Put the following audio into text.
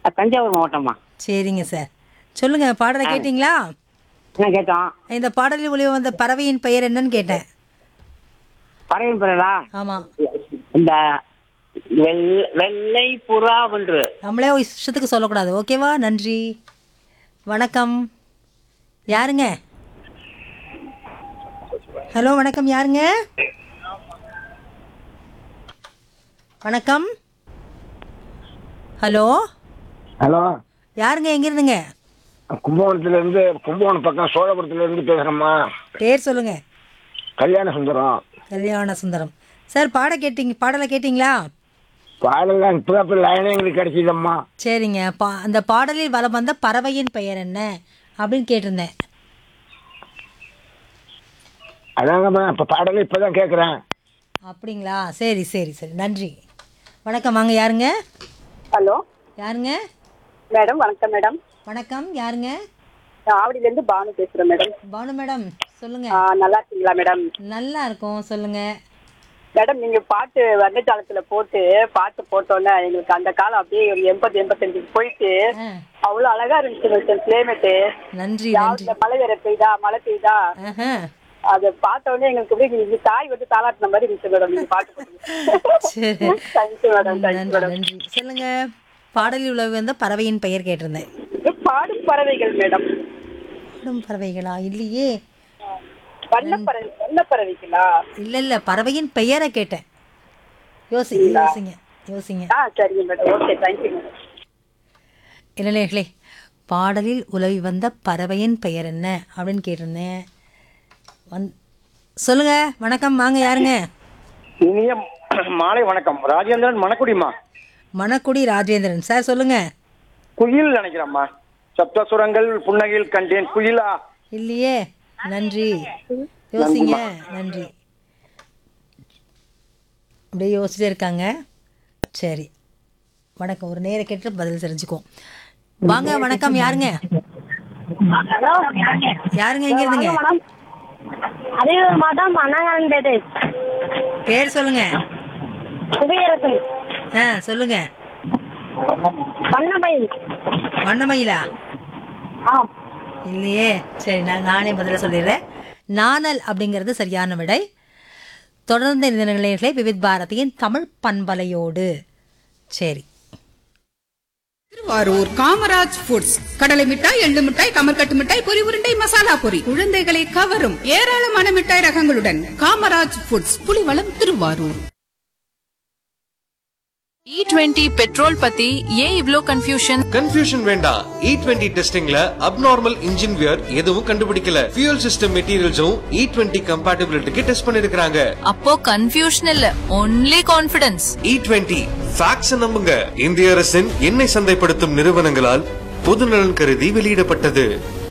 அஹ், தஞ்சாவூர் மாவட்டம்மா சரிங்க சார் சொல்லுங்க பாடலை கேட்டிங்களா என்ன கேட்டோம் இந்த பாடலில் ஒளிவு வந்த பறவையின் பெயர் என்னன்னு கேட்டேன் பறவை பெறலா ஆமா இந்த வெள்- வெள்ளை புறா ஒன்று நம்மளே ஒரு இஷ்டத்துக்கு சொல்லக்கூடாது ஓகேவா நன்றி வணக்கம் யாருங்க ஹலோ வணக்கம் யாருங்க வணக்கம் ஹலோ ஹலோ யாருங்க எங்க இருந்துங்க கும்பகோணத்துல இருந்து கும்பகோணம் பக்கம் சோழபுரத்துல இருந்து பேசுறேம்மா பேர் சொல்லுங்க கல்யாண சுந்தரம் கல்யாண சுந்தரம் சார் பாட கேட்டீங்க பாடலை கேட்டிங்களா பாடலாம் இப்பதான் இப்ப லைனே எங்களுக்கு கிடைச்சதம்மா சரிங்க பா அந்த பாடலில் வலம் வந்த பறவையின் பெயர் என்ன அப்படின்னு கேட்டிருந்தேன் அதாங்கம்மா இப்ப பாடலே இப்பதான் கேக்குறேன் அப்படிங்களா சரி சரி சரி நன்றி வணக்கம் வாங்க யாருங்க ஹலோ யாருங்க மேடம் வணக்கம் மேடம் வணக்கம் யாருங்க நான் ஆவடியில இருந்து பானு பேசுறேன் மேடம் பானு மேடம் சொல்லுங்க ஆ, நல்லா இருக்கீங்களா மேடம் நல்லா இருக்கும் சொல்லுங்க மேடம் நீங்க பாட்டு வர்ணஜாலத்துல போட்டு பாட்டு போட்டோன்னே எங்களுக்கு அந்த காலம் அப்படியே ஒரு எண்பது எண்பத்தஞ்சுக்கு போயிட்டு ஆ, அவ்வளவு அழகா இருந்துச்சு மேடம் கிளைமேட்டு நன்றி நன்றி யாவது மழை வேற பெய்தா மழை பெய்தா ஆஹா. அதை பார்த்த உடனே எங்களுக்கு அப்படியே நீங்க தாய் வந்து தாளாட்டின மாதிரி இருந்துச்சு மேடம் நீங்க பாட்டு போட்டு சரி தேங்க்யூ மேடம் தேங்க்யூ நன்றி மேடம் நன்றி சொல்லுங்க பாடலில் உள்ள வந்த பறவையின் பெயர் கேட்டிருந்தேன் பாடும் பறவைகள் மேடம் பாடும் பறவைகளா இல்லையே வண்ணப்பறவை வண்ணப்பறவைகளா இல்ல இல்ல பறவையின் பெயரை கேட்டேன் யோசிங்க யோசிங்க யோசிங்க ஆ சரிங்க மேடம் ஓகே தேங்க்யூ மேடம் இளநேர்களே பாடலில் உலவி வந்த பறவையின் பெயர் என்ன அப்படின்னு கேட்டிருந்தேன் வந் சொல்லுங்க வணக்கம் வாங்க யாருங்க இனிய மாலை வணக்கம் ராஜேந்திரன் மணக்குடிமா மணக்குடி ராஜேந்திரன் சார் சொல்லுங்க குயில் நினைக்கிறேம்மா சப்தசுரங்கள் புன்னகையில் கண்டேன் குயிலா இல்லையே நன்றி யோசிங்க நன்றி அப்படியே யோசிச்சுட்டே இருக்காங்க சரி வணக்கம் ஒரு நேரம் கேட்டு பதில் தெரிஞ்சுக்குவோம் வாங்க வணக்கம் யாருங்க யாருங்க எங்க இருந்துங்க அதே மாதம் அண்ணாங்கரன் பேரு பேர் சொல்லுங்க குபேரசன் ஆ சொல்லுங்க வண்ணமயில் வண்ணமயிலா ஆ இல்லையே சரி நான் நானே பதில சொல்லிடுறேன் நாணல் அப்படிங்கிறது சரியான விடை தொடர்ந்து இந்த நிலையங்களை விவித் பாரதியின் தமிழ் பண்பலையோடு சரி திருவாரூர் காமராஜ் ஃபுட்ஸ் கடலை மிட்டாய் எள்ளு மிட்டாய் கமர்கட்டு மிட்டாய் பொரி உருண்டை மசாலா பொரி குழந்தைகளை கவரும் ஏராளமான மிட்டாய் ரகங்களுடன் Kamaraj foods Pulivalam Thiruvarur E twenty petrol பத்தி ஏன் இவ்ளோ கன்ஃபியூஷன் கன்ஃபியூஷன் வேண்டாம் இ டுவெண்ட்டி டெஸ்டிங்ல அப்நார்மல் இன்ஜின் வியர் எதுவும் கண்டுபிடிக்கல ஃபியூல் சிஸ்டம் மெட்டீரியல்ஸும் இ டுவெண்ட்டி கம்பேட்டபிலிட்டிக்கு டெஸ்ட் பண்ணிருக்காங்க அப்போ கன்ஃபியூஷன் இல்ல only confidence E twenty facts நம்புங்க இந்திய அரசின் எண்ணெய் சந்தைப்படுத்தும் நிறுவனங்களால் பொதுநலன் கருதி வெளியிடப்பட்டது